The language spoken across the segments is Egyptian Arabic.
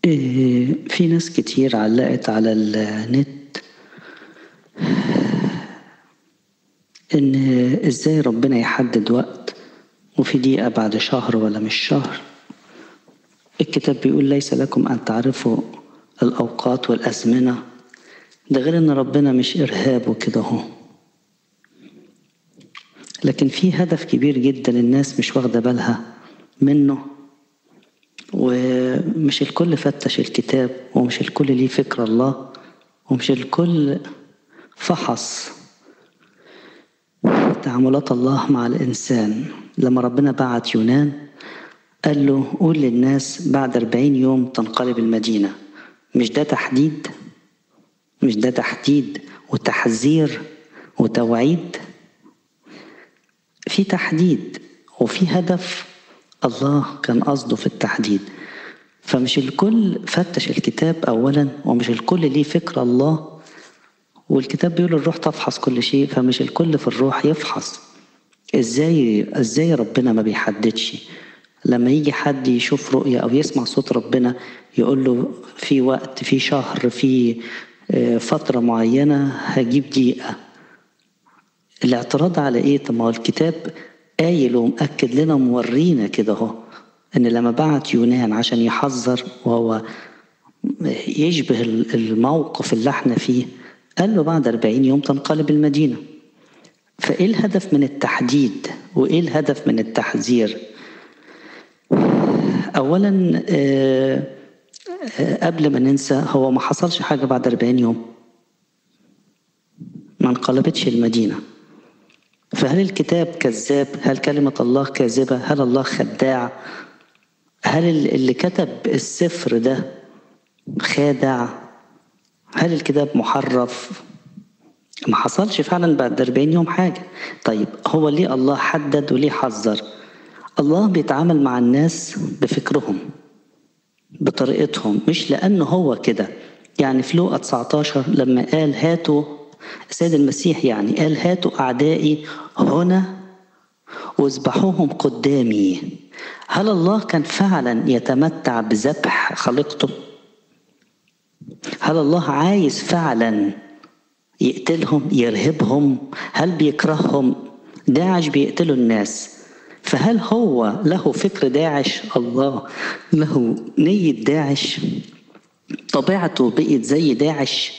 إيه، في ناس كتير علقت على النت ان ازاي ربنا يحدد وقت وفي دقيقة بعد شهر ولا مش شهر الكتاب بيقول ليس لكم ان تعرفوا الاوقات والازمنة ده غير ان ربنا مش ارهاب وكده اهو لكن في هدف كبير جدا الناس مش واخدة بالها منه ومش الكل فتش الكتاب ومش الكل ليه فكر الله ومش الكل فحص تعاملات الله مع الإنسان لما ربنا بعت يونان قال له قول للناس بعد أربعين يوم تنقلب المدينة مش ده تحديد مش ده تحديد وتحذير وتوعيد في تحديد وفي هدف الله كان قصده في التحديد فمش الكل فتش الكتاب اولا ومش الكل ليه فكر الله والكتاب بيقول الروح تفحص كل شيء فمش الكل في الروح يفحص ازاي ازاي ربنا ما بيحددش لما يجي حد يشوف رؤية او يسمع صوت ربنا يقول له في وقت في شهر في فترة معينة هجيب دقيقة الاعتراض على ايه طب ما هو الكتاب قايل ومأكد لنا ومورينا كده اهو ان لما بعت يونان عشان يحذر وهو يشبه الموقف اللي احنا فيه قال له بعد 40 يوم تنقلب المدينة فايه الهدف من التحديد وايه الهدف من التحذير اولا آه آه قبل ما ننسى هو ما حصلش حاجة بعد 40 يوم ما انقلبتش المدينه فهل الكتاب كذاب هل كلمة الله كاذبة هل الله خداع هل اللي كتب السفر ده خادع هل الكتاب محرف ما حصلش فعلا بعد 40 يوم حاجة طيب هو ليه الله حدد وليه حذر الله بيتعامل مع الناس بفكرهم بطريقتهم مش لأنه هو كده يعني في لوقا 19 لما قال هاتوا السيد المسيح يعني قال هاتوا أعدائي هنا واذبحوهم قدامي هل الله كان فعلا يتمتع بذبح خليقته هل الله عايز فعلا يقتلهم يرهبهم هل بيكرههم داعش بيقتلوا الناس فهل هو له فكر داعش الله له نية داعش طبيعته بقت زي داعش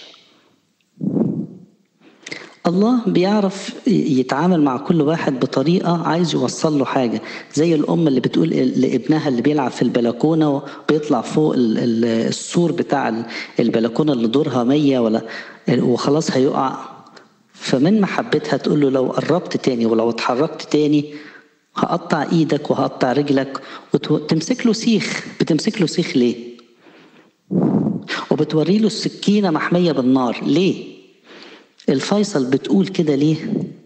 الله بيعرف يتعامل مع كل واحد بطريقة عايز يوصل له حاجة زي الأم اللي بتقول لابنها اللي بيلعب في البلكونة وبيطلع فوق السور بتاع البلكونة اللي دورها مية ولا وخلاص هيقع فمن محبتها تقول له لو قربت تاني ولو اتحركت تاني هقطع ايدك وهقطع رجلك وتمسك له سيخ بتمسك له سيخ ليه وبتوري له السكينة محمية بالنار ليه الفيصل بتقول كده ليه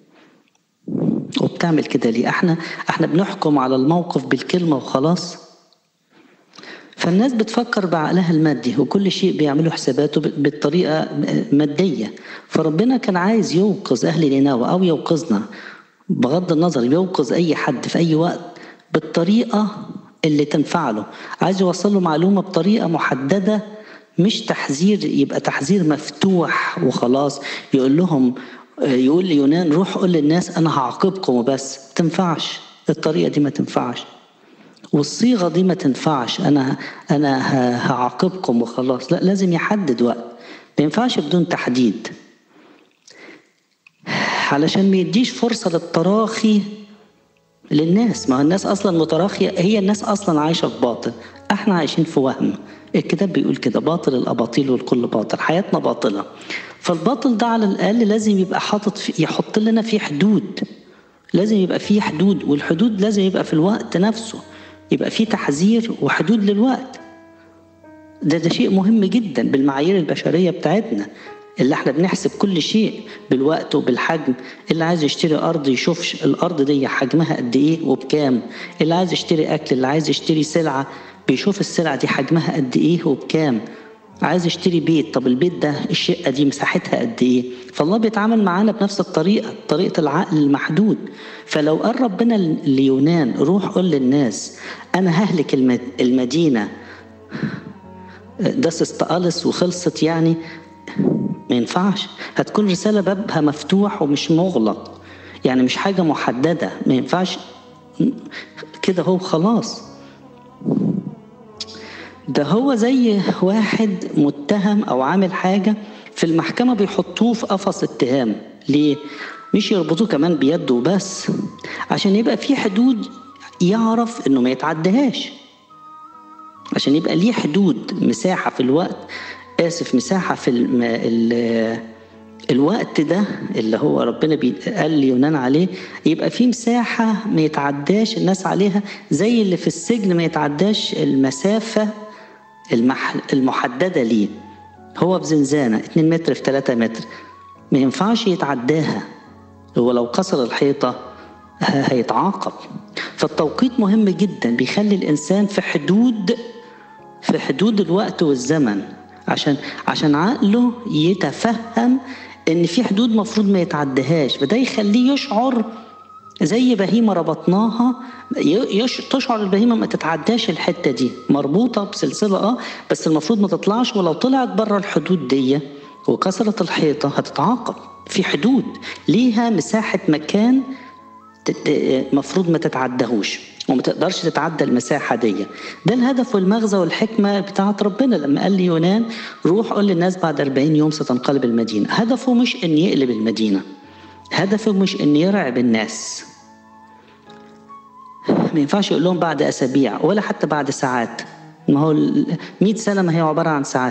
وبتعمل كده ليه احنا احنا بنحكم على الموقف بالكلمة وخلاص فالناس بتفكر بعقلها المادي وكل شيء بيعملوا حساباته بالطريقة مادية فربنا كان عايز يوقظ أهل نينوى أو يوقظنا بغض النظر يوقظ أي حد في أي وقت بالطريقة اللي تنفع له عايز يوصل له معلومة بطريقة محددة مش تحذير يبقى تحذير مفتوح وخلاص يقول لهم يقول ليونان روح قول للناس انا هعاقبكم وبس تنفعش الطريقه دي ما تنفعش والصيغه دي ما تنفعش انا انا هعاقبكم وخلاص لا لازم يحدد وقت ما ينفعش بدون تحديد علشان ما يديش فرصه للتراخي للناس ما الناس اصلا متراخيه هي الناس اصلا عايشه في باطل احنا عايشين في وهم الكتاب بيقول كده باطل الاباطيل والكل باطل حياتنا باطله فالباطل ده على الاقل لازم يبقى حاطط في يحط لنا فيه حدود لازم يبقى فيه حدود والحدود لازم يبقى في الوقت نفسه يبقى فيه تحذير وحدود للوقت ده ده شيء مهم جدا بالمعايير البشريه بتاعتنا اللي احنا بنحسب كل شيء بالوقت وبالحجم اللي عايز يشتري ارض يشوفش الارض دي حجمها قد ايه وبكام اللي عايز يشتري اكل اللي عايز يشتري سلعه بيشوف السلعه دي حجمها قد ايه وبكام عايز يشتري بيت طب البيت ده الشقه دي مساحتها قد ايه فالله بيتعامل معانا بنفس الطريقه طريقه العقل المحدود فلو قال ربنا ليونان روح قول للناس انا ههلك المدينه داس استقالس وخلصت يعني ما ينفعش هتكون رسالة بابها مفتوح ومش مغلق يعني مش حاجة محددة ما ينفعش كده هو خلاص ده هو زي واحد متهم او عامل حاجة في المحكمة بيحطوه في قفص اتهام ليه؟ مش يربطوه كمان بيده وبس عشان يبقى في حدود يعرف انه ما يتعدهاش عشان يبقى ليه حدود مساحة في الوقت آسف مساحة في الم... ال... الوقت ده اللي هو ربنا بي... قال ليونان عليه يبقى في مساحة ما يتعداش الناس عليها زي اللي في السجن ما يتعداش المسافة المح... المحددة ليه هو في زنزانة 2 متر في 3 متر ما ينفعش يتعداها هو لو كسر الحيطة هيتعاقب فالتوقيت مهم جدا بيخلي الإنسان في حدود في حدود الوقت والزمن عشان عشان عقله يتفهم ان في حدود مفروض ما يتعدهاش فده يخليه يشعر زي بهيمه ربطناها يش تشعر البهيمه ما تتعداش الحته دي مربوطه بسلسله اه بس المفروض ما تطلعش ولو طلعت بره الحدود دي وكسرت الحيطه هتتعاقب في حدود ليها مساحه مكان مفروض ما تتعدهوش وما تقدرش تتعدى المساحه دي ده الهدف والمغزى والحكمه بتاعت ربنا لما قال لي يونان روح قول للناس بعد 40 يوم ستنقلب المدينه هدفه مش ان يقلب المدينه هدفه مش ان يرعب الناس ما ينفعش يقول لهم بعد اسابيع ولا حتى بعد ساعات ما هو 100 سنه ما هي عباره عن ساعات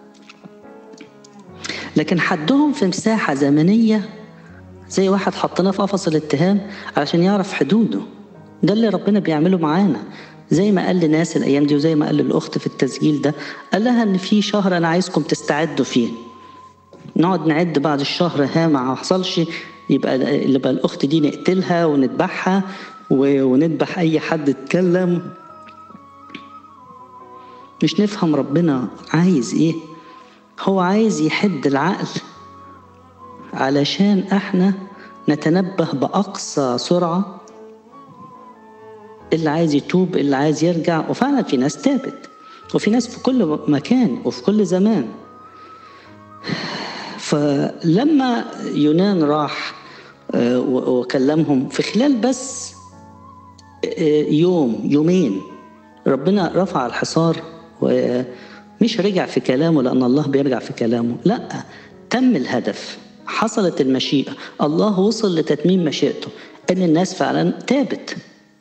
لكن حدهم في مساحه زمنيه زي واحد حطيناه في قفص الاتهام علشان يعرف حدوده ده اللي ربنا بيعمله معانا زي ما قال لناس الايام دي وزي ما قال للاخت في التسجيل ده قال لها ان في شهر انا عايزكم تستعدوا فيه نقعد نعد بعد الشهر ها ما حصلش يبقى يبقى الاخت دي نقتلها ونذبحها ونذبح اي حد اتكلم مش نفهم ربنا عايز ايه هو عايز يحد العقل علشان احنا نتنبه باقصى سرعه اللي عايز يتوب اللي عايز يرجع وفعلا في ناس تابت وفي ناس في كل مكان وفي كل زمان فلما يونان راح وكلمهم في خلال بس يوم يومين ربنا رفع الحصار ومش رجع في كلامه لأن الله بيرجع في كلامه لا تم الهدف حصلت المشيئة الله وصل لتتميم مشيئته أن الناس فعلا تابت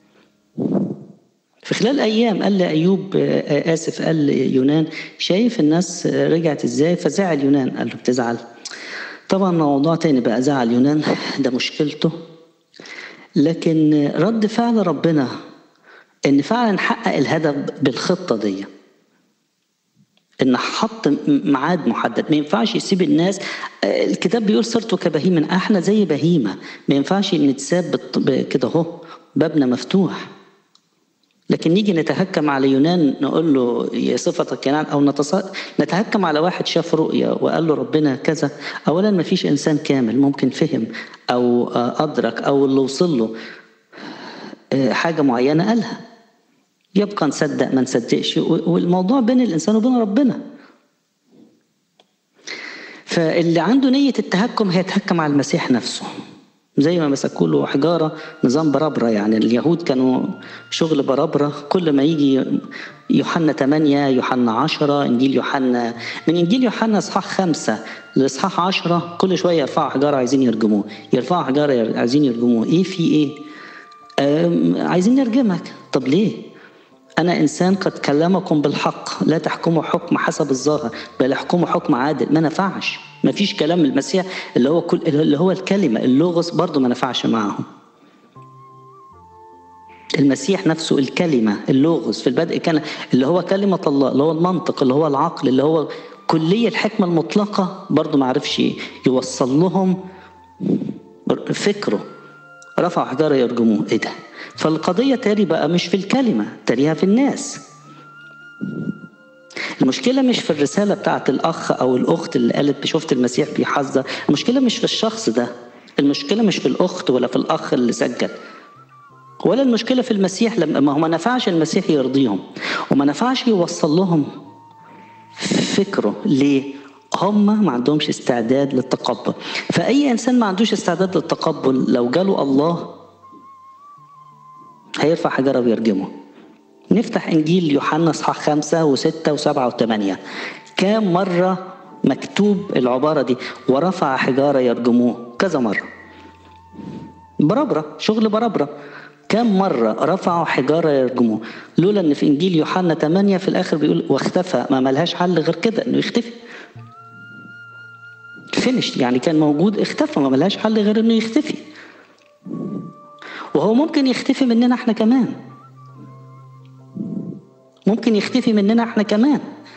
في خلال أيام قال لأيوب آسف قال ليونان شايف الناس رجعت إزاي فزعل يونان قال له بتزعل طبعا موضوع تاني بقى زعل يونان ده مشكلته لكن رد فعل ربنا ان فعلا حقق الهدف بالخطه دي ان حط ميعاد محدد ما ينفعش يسيب الناس الكتاب بيقول صرتوا كبهيما احنا زي بهيمه ما ينفعش نتساب كده اهو بابنا مفتوح لكن نيجي نتهكم على يونان نقول له يا صفتك ينان او نتص... نتهكم على واحد شاف رؤيا وقال له ربنا كذا اولا ما فيش انسان كامل ممكن فهم او ادرك او اللي وصل له حاجه معينه قالها يبقى نصدق ما نصدقش والموضوع بين الانسان وبين ربنا فاللي عنده نيه التهكم هيتهكم على المسيح نفسه زي ما مسكوا له حجاره نظام بربره يعني اليهود كانوا شغل بربره كل ما يجي يوحنا 8 يوحنا 10 انجيل يوحنا من انجيل يوحنا اصحاح خمسة لاصحاح 10 كل شويه يرفعوا حجاره عايزين يرجموه يرفعوا حجاره عايزين يرجموه ايه في ايه؟ عايزين نرجمك طب ليه؟ أنا إنسان قد كلمكم بالحق لا تحكموا حكم حسب الظاهر بل احكموا حكم عادل ما نفعش ما فيش كلام المسيح اللي هو كل اللي هو الكلمة اللغز برضه ما نفعش معهم المسيح نفسه الكلمة اللغز في البدء كان اللي هو كلمة الله اللي هو المنطق اللي هو العقل اللي هو كلية الحكمة المطلقة برضه ما عرفش يوصل لهم فكره رفعوا حجارة يرجموه ايه ده فالقضية تاري بقى مش في الكلمة تاريها في الناس المشكلة مش في الرسالة بتاعت الأخ أو الأخت اللي قالت شفت المسيح بيحذر المشكلة مش في الشخص ده المشكلة مش في الأخت ولا في الأخ اللي سجل ولا المشكلة في المسيح لما ما هو ما نفعش المسيح يرضيهم وما نفعش يوصل لهم فكره ليه هم ما عندهمش استعداد للتقبل فأي إنسان ما عندوش استعداد للتقبل لو جاله الله هيرفع حجرة ويرجمه نفتح إنجيل يوحنا إصحاح خمسة وستة وسبعة وثمانية كام مرة مكتوب العبارة دي ورفع حجارة يرجموه كذا مرة بربرة شغل بربرة كم مرة رفعوا حجارة يرجموه لولا ان في انجيل يوحنا 8 في الاخر بيقول واختفى ما ملهاش حل غير كده انه يختفي فينش يعني كان موجود اختفى ما ملهاش حل غير انه يختفي وهو ممكن يختفي مننا احنا كمان ممكن يختفي مننا احنا كمان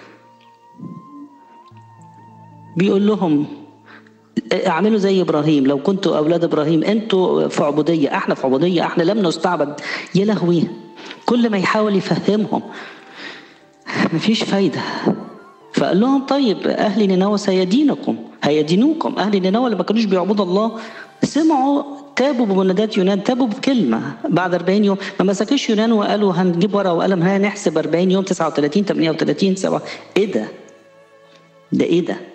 بيقول لهم اعملوا زي ابراهيم لو كنتوا اولاد ابراهيم انتوا في عبوديه احنا في عبوديه احنا لم نستعبد يا لهوي كل ما يحاول يفهمهم مفيش فايده فقال لهم طيب اهل نينوى سيدينكم هيدينوكم اهل نينوى اللي ما كانوش بيعبدوا الله سمعوا تابوا بمنادات يونان تابوا بكلمة بعد 40 يوم ما مسكوش يونان وقالوا هنجيب ورقة وقلم ها نحسب 40 يوم 39 38 7 ايه ده؟ ده ايه ده؟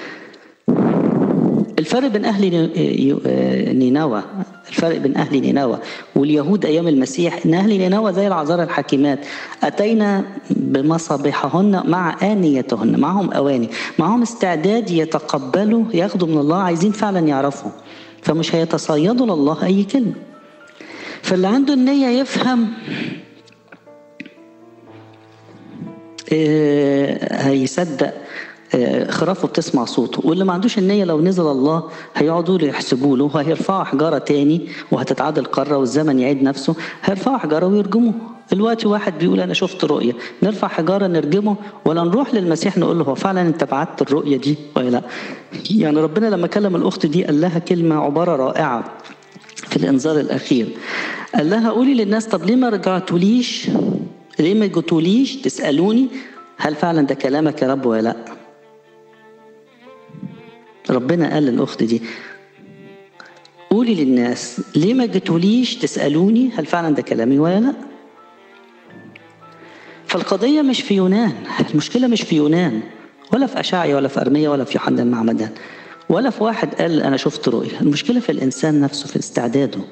الفرق بين اهل نينوى الفرق بين اهل نينوى واليهود ايام المسيح ان اهل نينوى زي العذارى الحكيمات اتينا بمصابيحهن مع انيتهن معهم اواني معهم استعداد يتقبلوا ياخدوا من الله عايزين فعلا يعرفوا فمش هيتصيدوا لله اي كلمه فاللي عنده النيه يفهم هيصدق خرافه بتسمع صوته واللي ما عندوش النيه لو نزل الله هيقعدوا له يحسبوا له وهيرفعوا حجاره تاني وهتتعادل قاره والزمن يعيد نفسه هيرفعوا حجاره ويرجموه دلوقتي واحد بيقول انا شفت رؤيه نرفع حجاره نرجمه ولا نروح للمسيح نقول له هو فعلا انت بعت الرؤيه دي ولا لا يعني ربنا لما كلم الاخت دي قال لها كلمه عباره رائعه في الانذار الاخير قال لها قولي للناس طب ليه ما رجعتوليش ليه ما جيتوليش تسالوني هل فعلا ده كلامك يا رب ولا لا ربنا قال للأخت دي قولي للناس ليه ما جيتوليش تسألوني هل فعلا ده كلامي ولا لا فالقضية مش في يونان المشكلة مش في يونان ولا في أشعيا ولا في أرمية ولا في يوحنا المعمدان ولا في واحد قال أنا شفت رؤية المشكلة في الإنسان نفسه في استعداده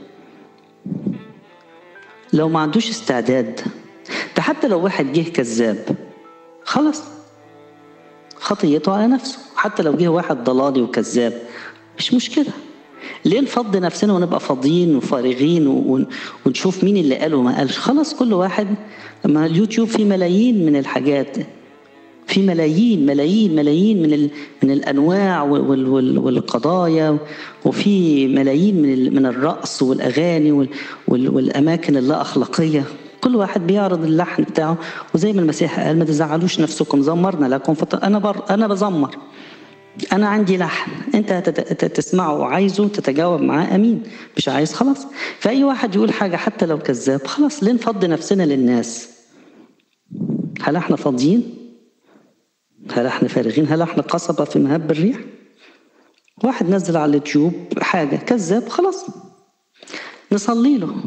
لو ما عندوش استعداد ده حتى لو واحد جه كذاب خلاص خطيته على نفسه حتى لو جه واحد ضلالي وكذاب مش مشكله ليه نفضي نفسنا ونبقى فاضيين وفارغين ونشوف مين اللي قال وما قالش خلاص كل واحد ما اليوتيوب فيه ملايين من الحاجات في ملايين ملايين ملايين من ال... من الانواع وال... وال... والقضايا وفي ملايين من من الرقص والاغاني وال... وال... والاماكن اللا اخلاقيه كل واحد بيعرض اللحن بتاعه وزي ما المسيح قال ما تزعلوش نفسكم زمرنا لكم فت... انا بر... انا بزمر انا عندي لحن انت تت... تسمعه وعايزه تتجاوب معاه امين مش عايز خلاص فاي واحد يقول حاجه حتى لو كذاب خلاص ليه نفضي نفسنا للناس هل احنا فاضيين هل احنا فارغين هل احنا قصبه في مهب الريح واحد نزل على اليوتيوب حاجه كذاب خلاص نصلي له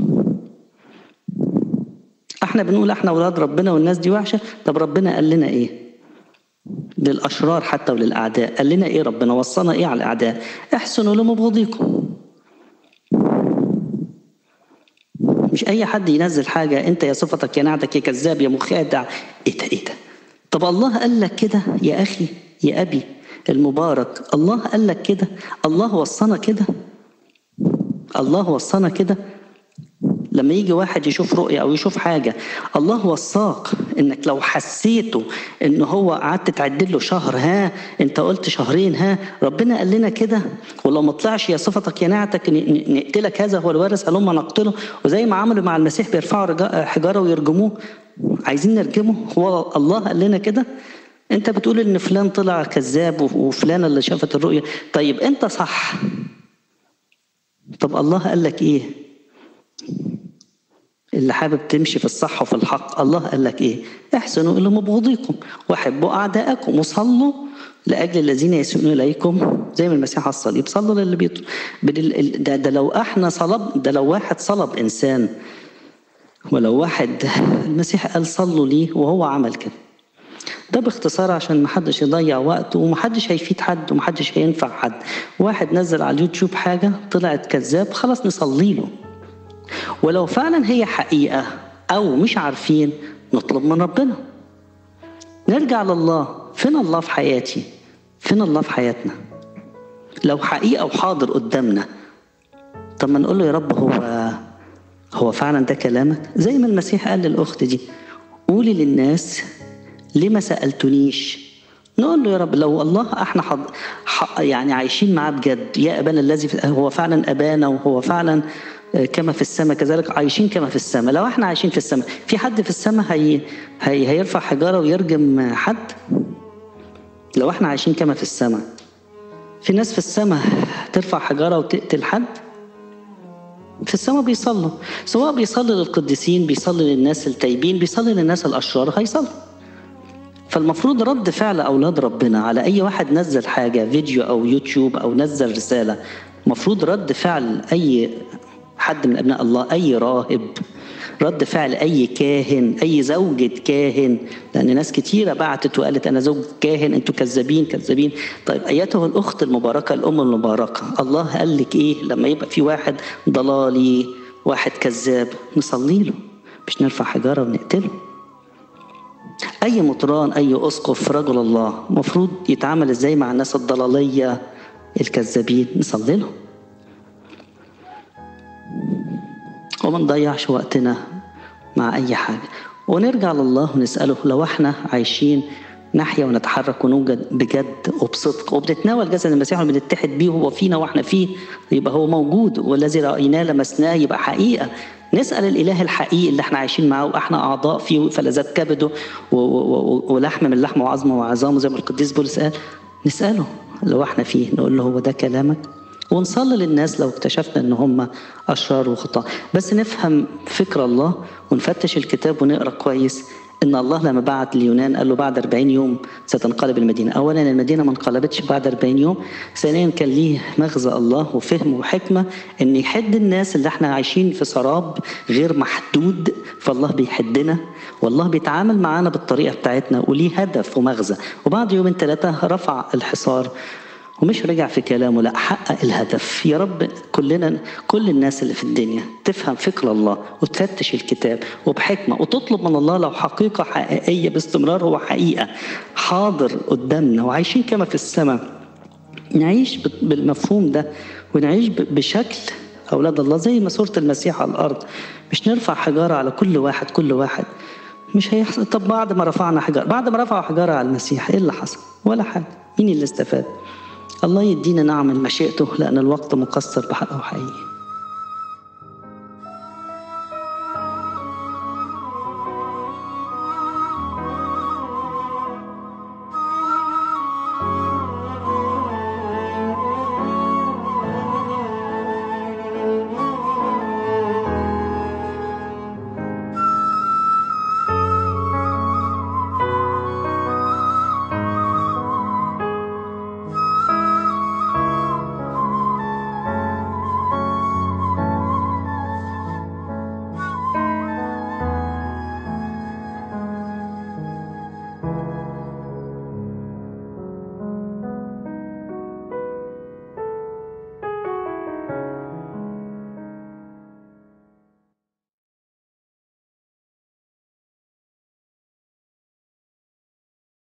احنا بنقول احنا اولاد ربنا والناس دي وحشه طب ربنا قال لنا ايه للاشرار حتى وللاعداء قال لنا ايه ربنا وصانا ايه على الاعداء احسنوا لمبغضيكم مش اي حد ينزل حاجه انت يا صفتك يا نعتك يا كذاب يا مخادع ايه ده ايه ده طب الله قال لك كده يا اخي يا ابي المبارك الله قال لك كده الله وصانا كده الله وصانا كده لما يجي واحد يشوف رؤية أو يشوف حاجة الله وصاك إنك لو حسيته إن هو قعدت تعد له شهر ها أنت قلت شهرين ها ربنا قال لنا كده ولو ما طلعش يا صفتك يا نعتك نقتلك هذا هو الوارث هلما نقتله وزي ما عملوا مع المسيح بيرفعوا حجارة ويرجموه عايزين نرجمه هو الله قال لنا كده انت بتقول ان فلان طلع كذاب وفلان اللي شافت الرؤية طيب انت صح طب الله قال لك ايه اللي حابب تمشي في الصح وفي الحق الله قال لك ايه احسنوا الى مبغضيكم واحبوا اعداءكم وصلوا لاجل الذين يسيئون اليكم زي ما المسيح على الصليب صلوا للي بيطلب ده, ده لو احنا صلب ده لو واحد صلب انسان ولو واحد المسيح قال صلوا ليه وهو عمل كده ده باختصار عشان محدش يضيع وقت ومحدش هيفيد حد ومحدش هينفع حد واحد نزل على اليوتيوب حاجة طلعت كذاب خلاص نصلي له ولو فعلا هي حقيقة أو مش عارفين نطلب من ربنا نرجع لله فين الله في حياتي فين الله في حياتنا لو حقيقة وحاضر قدامنا طب ما نقول له يا رب هو هو فعلا ده كلامك زي ما المسيح قال للأخت دي قولي للناس ليه ما سألتنيش نقول له يا رب لو الله احنا حض... ح... يعني عايشين معاه بجد يا ابانا الذي في... هو فعلا ابانا وهو فعلا كما في السماء كذلك عايشين كما في السماء لو احنا عايشين في السماء في حد في السماء هي... هي... هيرفع حجاره ويرجم حد لو احنا عايشين كما في السماء في ناس في السماء ترفع حجاره وتقتل حد في السماء بيصلوا سواء بيصلي للقديسين بيصلي للناس التايبين بيصلي للناس الاشرار هيصلي فالمفروض رد فعل اولاد ربنا على اي واحد نزل حاجه فيديو او يوتيوب او نزل رساله المفروض رد فعل اي حد من ابناء الله اي راهب رد فعل اي كاهن اي زوجة كاهن لان ناس كتيرة بعتت وقالت انا زوج كاهن انتوا كذابين كذابين طيب ايتها الاخت المباركة الام المباركة الله قال لك ايه لما يبقى في واحد ضلالي واحد كذاب نصلي له مش نرفع حجارة ونقتله اي مطران اي اسقف رجل الله المفروض يتعامل ازاي مع الناس الضلالية الكذابين نصلي لهم وما نضيعش وقتنا مع أي حاجة ونرجع لله ونسأله لو احنا عايشين نحيا ونتحرك ونوجد بجد وبصدق وبنتناول جسد المسيح وبنتحد بيه وهو فينا واحنا فيه يبقى هو موجود والذي رأيناه لمسناه يبقى حقيقة نسأل الإله الحقيقي اللي احنا عايشين معاه واحنا أعضاء فيه فلذات كبده ولحم من لحمه وعظمه وعظامه زي ما القديس بولس قال نسأله لو احنا فيه نقول له هو ده كلامك ونصلي للناس لو اكتشفنا ان هم اشرار وخطاة بس نفهم فكر الله ونفتش الكتاب ونقرا كويس ان الله لما بعت اليونان قال له بعد 40 يوم ستنقلب المدينه اولا المدينه ما انقلبتش بعد 40 يوم ثانيا كان ليه مغزى الله وفهم وحكمه ان يحد الناس اللي احنا عايشين في سراب غير محدود فالله بيحدنا والله بيتعامل معانا بالطريقه بتاعتنا وليه هدف ومغزى وبعد يومين ثلاثه رفع الحصار ومش رجع في كلامه لا حقق الهدف يا رب كلنا كل الناس اللي في الدنيا تفهم فكر الله وتفتش الكتاب وبحكمة وتطلب من الله لو حقيقة حقيقية باستمرار هو حقيقة حاضر قدامنا وعايشين كما في السماء نعيش بالمفهوم ده ونعيش بشكل أولاد الله زي ما صورة المسيح على الأرض مش نرفع حجارة على كل واحد كل واحد مش هيحصل طب بعد ما رفعنا حجارة بعد ما رفعوا حجارة على المسيح ايه اللي حصل ولا حاجة مين اللي استفاد الله يدينا نعمل مشيئته لأن الوقت مقصر بحقه حقيقي